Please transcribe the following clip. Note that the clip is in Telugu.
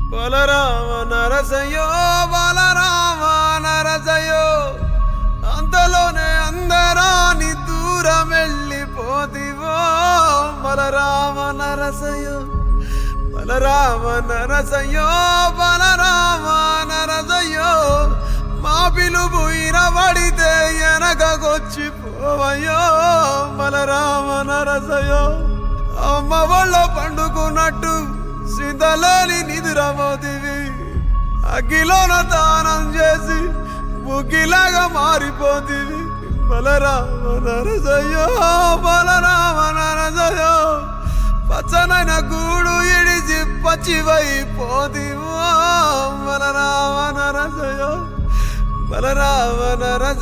బలరామ నరసయో బలరామ నరసయో అంతలోనే అందరాని దూరం వెళ్ళిపోతివో బలరామ నరసయో బలరామ నరసయో బలరామ నరసయో మా పిలుపు ఇనబడితే వెనకకొచ్చి పోవయో బలరామ నరసయో అమ్మ వాళ్ళ పండుకున్నట్టు సింతలోని నిదురమోతివి అగ్గిలోన దానం చేసి బుగ్గిలాగా మారిపోతివి బలరామ నరసయ్యో బలరామ నరసయ్యో పచ్చనైన గూడు ఇడిచి పచ్చివైపోతివో బలరామ నరసయ్యో బలరామ నరస